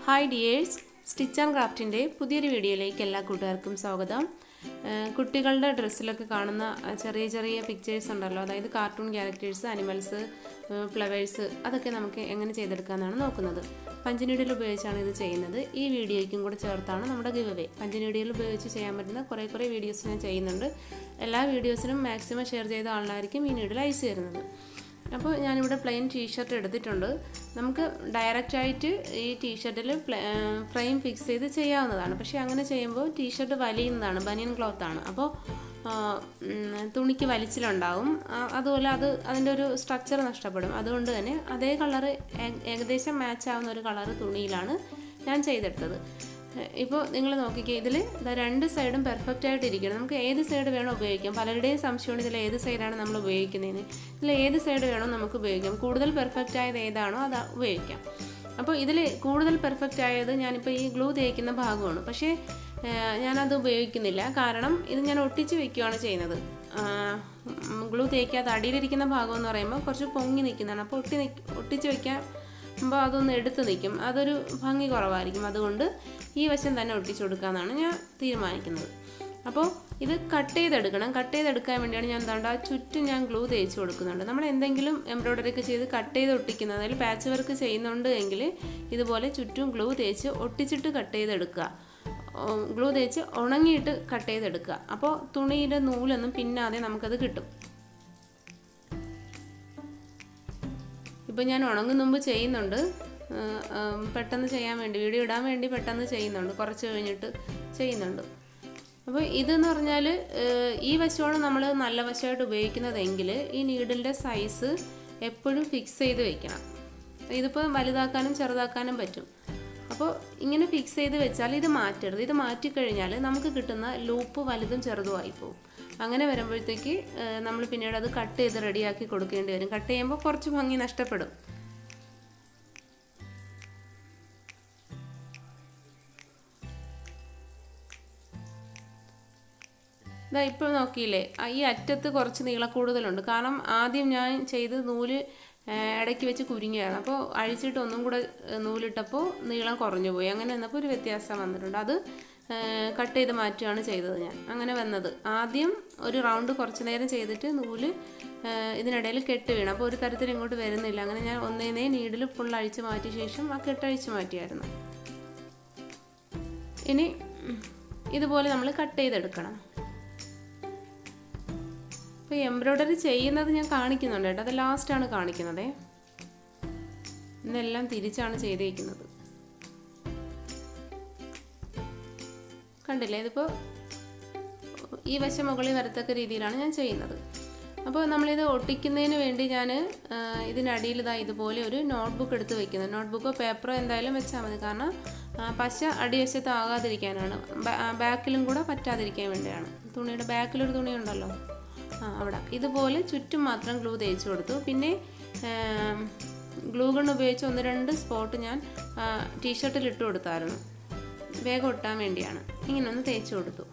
hi dears stitch and ക്രാഫ്റ്റിൻ്റെ പുതിയൊരു വീഡിയോയിലേക്ക് എല്ലാ കൂട്ടുകാർക്കും സ്വാഗതം ഏഹ് കുട്ടികളുടെ ഡ്രസ്സിലൊക്കെ കാണുന്ന അഹ് ചെറിയ ചെറിയ പിക്ചേഴ്സ് ഉണ്ടല്ലോ അതായത് കാർട്ടൂൺ ക്യാരക്ടേഴ്സ് അനിമൽസ് ഫ്ലവേഴ്സ് അതൊക്കെ നമുക്ക് എങ്ങനെ ചെയ്തെടുക്കാമെന്നാണ് നോക്കുന്നത് പഞ്ചനീഡിൽ ഉപയോഗിച്ചാണ് ഇത് ചെയ്യുന്നത് ഈ വീഡിയോയ്ക്കും കൂടെ ചേർത്താണ് നമ്മുടെ ഗിവ് അവേ പഞ്ചനീഡിയിൽ ഉപയോഗിച്ച് ചെയ്യാൻ പറ്റുന്ന കുറേ കുറേ വീഡിയോസ് ഞാൻ ചെയ്യുന്നുണ്ട് എല്ലാ വീഡിയോസിനും മാക്സിമം ഷെയർ ചെയ്ത ആളിനായിരിക്കും ഈ നീഡിൽ അയച്ചു തരുന്നത് അപ്പോൾ ഞാനിവിടെ പ്ലെയിൻ ടീഷർട്ട് എടുത്തിട്ടുണ്ട് നമുക്ക് ഡയറക്റ്റ് ആയിട്ട് ഈ ടീഷർട്ടിൽ ഫ്രെയിം ഫിക്സ് ചെയ്ത് ചെയ്യാവുന്നതാണ് പക്ഷേ അങ്ങനെ ചെയ്യുമ്പോൾ ടീഷർട്ട് വലിയുന്നതാണ് ബനിയൻ ക്ലോത്ത് ആണ് അപ്പോൾ ആ, ഉം, തുണിക്ക് വലിച്ചിലുണ്ടാവും ആ, അതുപോലെ അത് അതിൻ്റെ ഒരു സ്ട്രക്ചർ നഷ്ടപ്പെടും അതുകൊണ്ട് തന്നെ അതേ കളറ് ഏകദേശം മാച്ച് ആവുന്ന ഒരു കളറ് തുണിയിലാണ് ഞാൻ ചെയ്തെടുത്തത് ഇപ്പോൾ നിങ്ങൾ നോക്കിക്കേ ഇതിൽ രണ്ട് സൈഡും പെർഫെക്റ്റ് ആയിട്ട് ഇരിക്കണം നമുക്ക് ഏത് സൈഡ് വേണോ ഉപയോഗിക്കാം പലരുടെയും സംശയമാണ് ഇതിൽ ഏത് സൈഡാണ് നമ്മൾ ഉപയോഗിക്കുന്നതിന് ഇതിൽ ഏത് സൈഡ് വേണോ നമുക്ക് ഉപയോഗിക്കാം കൂടുതൽ പെർഫെക്റ്റ് ആയത് ഏതാണോ അത് ഉപയോഗിക്കാം അപ്പോൾ ഇതിൽ കൂടുതൽ പെർഫെക്റ്റ് ആയത് ഞാനിപ്പോൾ ഈ ഗ്ലൂ തേക്കുന്ന ഭാഗമാണ് പക്ഷേ ഏഹ്, ഞാനത് ഉപയോഗിക്കുന്നില്ല കാരണം ഇത് ഞാൻ ഒട്ടിച്ച് വെക്കുകയാണ് ചെയ്യുന്നത് ഗ്ലൂ തേക്കാത്ത അടിയിലിരിക്കുന്ന ഭാഗം എന്ന് പറയുമ്പോൾ കുറച്ച് പൊങ്ങി നിൽക്കുന്നതാണ് അപ്പോൾ ഒട്ടി നിക്ക് ഒട്ടിച്ച് വെക്കാൻ അപ്പോൾ അതൊന്ന് എടുത്ത് നിൽക്കും അതൊരു ഭംഗി കുറവായിരിക്കും അതുകൊണ്ട് ഈ വശം തന്നെ ഒട്ടിച്ചു കൊടുക്കാമെന്നാണ് ഞാൻ തീരുമാനിക്കുന്നത് അപ്പോൾ ഇത് കട്ട് ചെയ്തെടുക്കണം കട്ട് ചെയ്തെടുക്കാൻ വേണ്ടിയാണ് ഞാൻ എന്താണ്ട് ആ ചുറ്റും ഞാൻ ഗ്ലൂ തേച്ച് കൊടുക്കുന്നുണ്ട് നമ്മൾ എന്തെങ്കിലും എംബ്രോയ്ഡറി ഒക്കെ ചെയ്ത് കട്ട് ചെയ്ത് ഒട്ടിക്കുന്നത് അതിൽ പാച്ച് വർക്ക് ചെയ്യുന്നുണ്ട് എങ്കിൽ ഇതുപോലെ ചുറ്റും ഗ്ലൂ തേച്ച് ഒട്ടിച്ചിട്ട് കട്ട് ചെയ്തെടുക്കുക ഗ്ലൂ തേച്ച് ഉണങ്ങിയിട്ട് കട്ട് ചെയ്തെടുക്കുക അപ്പോൾ തുണിയുടെ നൂലൊന്നും പിന്നാതെ നമുക്കത് കിട്ടും ഇപ്പോൾ ഞാൻ ഉണങ്ങും മുമ്പ് ചെയ്യുന്നുണ്ട് ആ, ആ, പെട്ടെന്ന് ചെയ്യാൻ വേണ്ടി വീഡിയോ ഇടാൻ വേണ്ടി പെട്ടെന്ന് ചെയ്യുന്നുണ്ട് കുറച്ച് കഴിഞ്ഞിട്ട് ചെയ്യുന്നുണ്ട് അപ്പോൾ ഇതെന്ന് പറഞ്ഞാൽ ഈ വശമാണ് നമ്മൾ നല്ല വശമായിട്ട് ഉപയോഗിക്കുന്നതെങ്കിൽ ഈ നീഡിലിൻ്റെ സൈസ് എപ്പോഴും ഫിക്സ് ചെയ്ത് വെക്കണം ഇതിപ്പോൾ വലുതാക്കാനും ചെറുതാക്കാനും പറ്റും അപ്പോൾ ഇങ്ങനെ ഫിക്സ് ചെയ്ത് വെച്ചാൽ ഇത് മാറ്റരുത് ഇത് മാറ്റിക്കഴിഞ്ഞാൽ നമുക്ക് കിട്ടുന്ന ലൂപ്പ് വലുതും ചെറുതുമായി പോകും അങ്ങനെ വരുമ്പോഴത്തേക്ക് നമ്മൾ പിന്നീട് അത് കട്ട് ചെയ്ത് റെഡിയാക്കി കൊടുക്കേണ്ടി വരും കട്ട് ചെയ്യുമ്പോൾ കുറച്ച് ഭംഗി നഷ്ടപ്പെടും ഇതാ ഇപ്പോൾ നോക്കിയില്ലേ ആ ഈ അറ്റത്ത് കുറച്ച് നീളം കൂടുതലുണ്ട് കാരണം ആദ്യം ഞാൻ ചെയ്ത് നൂല് ആ, ഇടയ്ക്ക് വെച്ച് കുരുങ്ങിയായിരുന്നു അപ്പോൾ അഴിച്ചിട്ട് ഒന്നും കൂടെ ആ, നൂലിട്ടപ്പോൾ നീളം കുറഞ്ഞു പോയി അങ്ങനെ വന്നപ്പോൾ ഒരു വ്യത്യാസം വന്നിട്ടുണ്ട് അത് കട്ട് ചെയ്ത് മാറ്റുകയാണ് ചെയ്തത് ഞാൻ അങ്ങനെ വന്നത് ആദ്യം ഒരു റൗണ്ട് കുറച്ച് നേരം ചെയ്തിട്ട് നൂല് ആ, ഇതിനിടയിൽ കെട്ട് വീണു അപ്പോൾ ഒരു തരത്തിൽ ഇങ്ങോട്ട് വരുന്നില്ല അങ്ങനെ ഞാൻ ഒന്നേന്നേ നീഡിൽ ഫുൾ അഴിച്ച് മാറ്റിയ ശേഷം ആ കെട്ടഴിച്ച് മാറ്റിയായിരുന്നു ഇനി ഉം, ഇതുപോലെ നമ്മൾ കട്ട് ചെയ്തെടുക്കണം അപ്പോൾ എംബ്രോയ്ഡറി ചെയ്യുന്നത് ഞാൻ കാണിക്കുന്നുണ്ട് കേട്ടോ അത് ലാസ്റ്റാണ് കാണിക്കുന്നത് ഇന്നെല്ലാം തിരിച്ചാണ് ചെയ്തേക്കുന്നത് കണ്ടില്ലേ ഇതിപ്പോൾ ഈ വശം മുകളിൽ വരത്തക്ക രീതിയിലാണ് ഞാൻ ചെയ്യുന്നത് അപ്പോൾ നമ്മളിത് ഒട്ടിക്കുന്നതിന് വേണ്ടി ഞാൻ ഇതിനടിയിൽ ഇതാ ഇതുപോലെ ഒരു നോട്ട്ബുക്ക് എടുത്ത് വെക്കുന്നത് നോട്ട്ബുക്കോ പേപ്പറോ എന്തായാലും വെച്ചാൽ മതി കാരണം ആ, പശ അടിവശത്ത് ആകാതിരിക്കാനാണ് ബാ- ആ, ബാക്കിലും കൂടെ പറ്റാതിരിക്കാൻ വേണ്ടിയാണ് തുണിയുടെ ബാക്കിലൊരു തുണി ഉണ്ടല്ലോ ആ അവിടെ ഇതുപോലെ ചുറ്റും മാത്രം ഗ്ലൂ തേച്ച് കൊടുത്തു പിന്നെ ഗ്ലൂ ഗൺ ഉപയോഗിച്ച് ഒന്ന് രണ്ട് സ്പോട്ട് ഞാൻ ടീഷർട്ടിൽ ഇട്ട് കൊടുത്തായിരുന്നു വേഗം ഒട്ടാൻ വേണ്ടിയാണ് ഇങ്ങനെ ഒന്ന് തേച്ച് കൊടുത്തു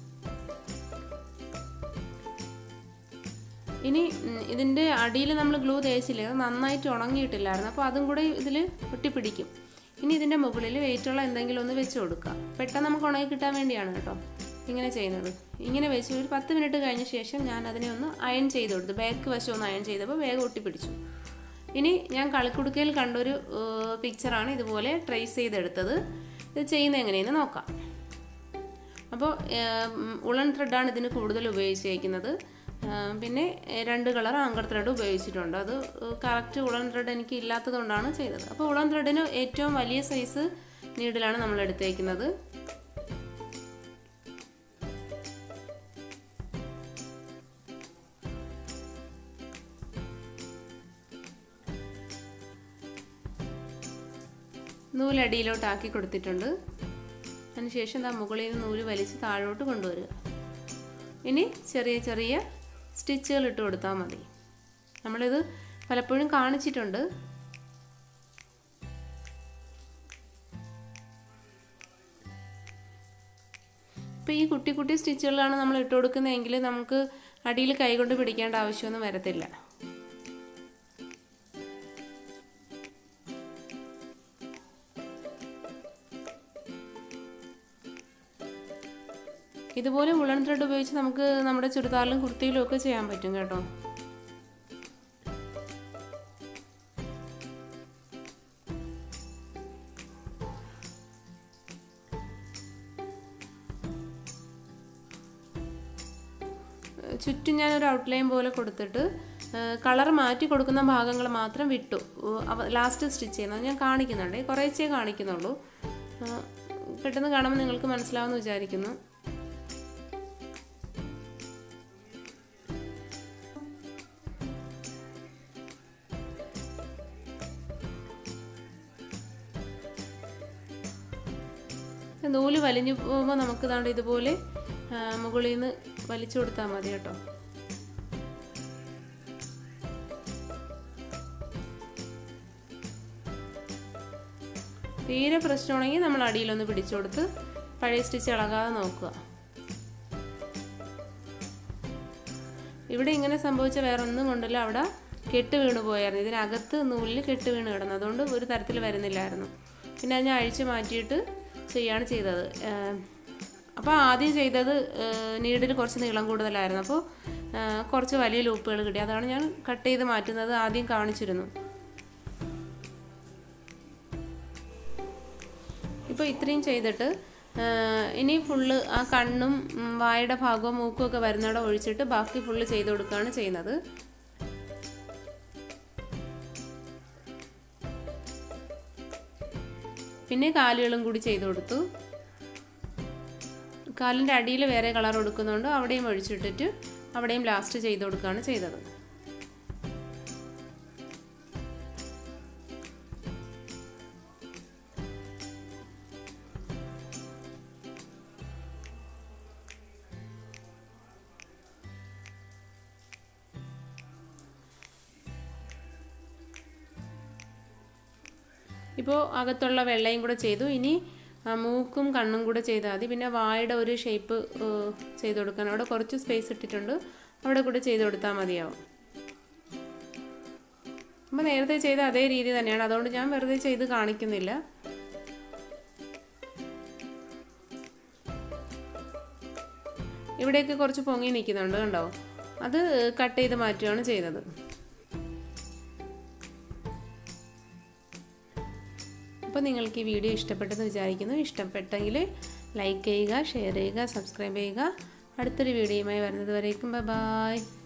ഇനി ഉം, ഇതിൻ്റെ അടിയിൽ നമ്മൾ ഗ്ലൂ തേച്ചില്ലേ അത് നന്നായിട്ട് ഉണങ്ങിയിട്ടില്ലായിരുന്നു അപ്പോൾ അതും കൂടെ ഇതിൽ ഒട്ടിപ്പിടിക്കും ഇനി ഇതിൻ്റെ മുകളിൽ വെയിറ്റുള്ള എന്തെങ്കിലും ഒന്ന് വെച്ച് കൊടുക്കുക പെട്ടെന്ന് നമുക്ക് ഉണങ്ങി കിട്ടാൻ വേണ്ടിയാണ് കേട്ടോ ഇങ്ങനെ ചെയ്യുന്നത് ഇങ്ങനെ വെച്ച് ഒരു പത്ത് മിനിറ്റ് കഴിഞ്ഞ ശേഷം ഞാൻ അതിനെ ഒന്ന് അയൺ ചെയ്ത് കൊടുത്തു ബാക്ക് വശം ഒന്ന് അയൺ ചെയ്തപ്പോൾ വേഗം ഒട്ടിപ്പിടിച്ചു ഇനി ഞാൻ കളിക്കുടുക്കയിൽ കണ്ടൊരു പിക്ചറാണ് ഇതുപോലെ ട്രേസ് ചെയ്തെടുത്തത് ഇത് ചെയ്യുന്നത് എങ്ങനെയെന്ന് നോക്കാം അപ്പോൾ ഉളൻ ത്രെഡാണ് ഇതിന് കൂടുതൽ ഉപയോഗിച്ചേക്കുന്നത് ഏഹ് പിന്നെ ഏഹ് രണ്ട് കളർ ആങ്കർ ത്രെഡ് ഉപയോഗിച്ചിട്ടുണ്ട് അത് കറക്റ്റ് ഉളൻ ത്രെഡ് എനിക്ക് ഇല്ലാത്തതുകൊണ്ടാണ് ചെയ്തത് അപ്പോൾ ഉളൻ ത്രെഡിന് ഏറ്റവും വലിയ സൈസ് നീഡിലാണ് നമ്മൾ എടുത്തേക്കുന്നത് നൂലടിയിലോട്ട് ആക്കി കൊടുത്തിട്ടുണ്ട് അതിനുശേഷം ദാ മുകളിൽ നിന്ന് നൂല് വലിച്ച് താഴോട്ട് കൊണ്ടുവരിക ഇനി ചെറിയ ചെറിയ സ്റ്റിച്ചുകൾ ഇട്ട് കൊടുത്താൽ മതി നമ്മളിത് പലപ്പോഴും കാണിച്ചിട്ടുണ്ട് ഇപ്പോൾ ഈ കുട്ടി കുട്ടി സ്റ്റിച്ചുകളാണ് നമ്മൾ ഇട്ട് കൊടുക്കുന്നതെങ്കിൽ നമുക്ക് അടിയിൽ കൈകൊണ്ട് പിടിക്കേണ്ട ആവശ്യമൊന്നും വരത്തില്ല ഇതുപോലെ ഉള്ളൻ ത്രെഡ് ഉപയോഗിച്ച് നമുക്ക് നമ്മുടെ ചുരിദാറിലും കുർത്തിയിലും ഒക്കെ ചെയ്യാൻ പറ്റും കേട്ടോ ചുറ്റും ഞാനൊരു ഔട്ട്ലൈൻ പോലെ കൊടുത്തിട്ട് കളർ മാറ്റി കൊടുക്കുന്ന ഭാഗങ്ങൾ മാത്രം വിട്ടു ലാസ്റ്റ് സ്റ്റിച്ച് ചെയ്യുന്നത് ഞാൻ കാണിക്കുന്നുണ്ട് കുറേച്ചേ കാണിക്കുന്നുള്ളൂ പെട്ടെന്ന് കാണുമ്പോൾ നിങ്ങൾക്ക് മനസ്സിലാവുമെന്ന് വിചാരിക്കുന്നു നൂല് വലിഞ്ഞു പോകുമ്പോൾ നമുക്ക് താണ്ട് ഇതുപോലെ മുകളിൽ നിന്ന് വലിച്ചു കൊടുത്താൽ മതി കേട്ടോ തീരെ പ്രശ്നമാണെങ്കിൽ നമ്മൾ അടിയിലൊന്ന് പിടിച്ചു കൊടുത്ത് പഴയ സ്റ്റിച്ച് ഇളകാതെ നോക്കുക ഇവിടെ ഇങ്ങനെ സംഭവിച്ച വേറെ ഒന്നും കൊണ്ടല്ല അവിടെ കെട്ട് വീണ് പോയായിരുന്നു ഇതിനകത്ത് നൂലിൽ കെട്ട് വീണ് കിടന്നു അതുകൊണ്ട് ഒരു തരത്തിൽ വരുന്നില്ലായിരുന്നു പിന്നെ അത് ഞാൻ അഴിച്ച് മാറ്റിയിട്ട് ചെയ്യാണ് ചെയ്തത് അപ്പോൾ ആദ്യം ചെയ്തത് നീഡിൽ കുറച്ച് നീളം കൂടുതലായിരുന്നു അപ്പോൾ കുറച്ച് വലിയ ലൂപ്പുകൾ കിട്ടി അതാണ് ഞാൻ കട്ട് ചെയ്ത് മാറ്റുന്നത് ആദ്യം കാണിച്ചിരുന്നു ഇപ്പോൾ ഇത്രയും ചെയ്തിട്ട് ഇനി ഫുള്ള് ആ കണ്ണും വായുടെ ഭാഗവും മൂക്കും ഒക്കെ വരുന്നിടം ഒഴിച്ചിട്ട് ബാക്കി ഫുള്ള് ചെയ്ത് കൊടുക്കുകയാണ് ചെയ്യുന്നത് പിന്നെ കാലുകളും കൂടി ചെയ്ത് കൊടുത്തു കാലിൻ്റെ അടിയിൽ വേറെ കളർ കൊടുക്കുന്നുണ്ട് അവിടെയും ഒഴിച്ചിട്ടിട്ട് അവിടെയും ലാസ്റ്റ് ചെയ്ത് കൊടുക്കുകയാണ് ചെയ്തത് ഇപ്പോൾ അകത്തുള്ള വെള്ളയും കൂടെ ചെയ്തു ഇനി മൂക്കും കണ്ണും കൂടെ ചെയ്താൽ മതി പിന്നെ വായുടെ ഒരു ഷേപ്പ് ചെയ്ത് കൊടുക്കാൻ അവിടെ കുറച്ച് സ്പേസ് ഇട്ടിട്ടുണ്ട് അവിടെ കൂടെ ചെയ്ത് കൊടുത്താൽ മതിയാവും അപ്പോൾ നേരത്തെ ചെയ്ത അതേ രീതി തന്നെയാണ് അതുകൊണ്ട് ഞാൻ വെറുതെ ചെയ്ത് കാണിക്കുന്നില്ല ഇവിടെയൊക്കെ കുറച്ച് പൊങ്ങി നിൽക്കുന്നുണ്ട് കണ്ടോ അത് കട്ട് ചെയ്ത് മാറ്റുകയാണ് ചെയ്തത് അപ്പോൾ നിങ്ങൾക്ക് ഈ വീഡിയോ ഇഷ്ടപ്പെട്ടെന്ന് വിചാരിക്കുന്നു ഇഷ്ടപ്പെട്ടെങ്കിൽ ലൈക്ക് ചെയ്യുക ഷെയർ ചെയ്യുക സബ്സ്ക്രൈബ് ചെയ്യുക അടുത്തൊരു വീഡിയോയുമായി വരുന്നത് വരേക്കും ബൈ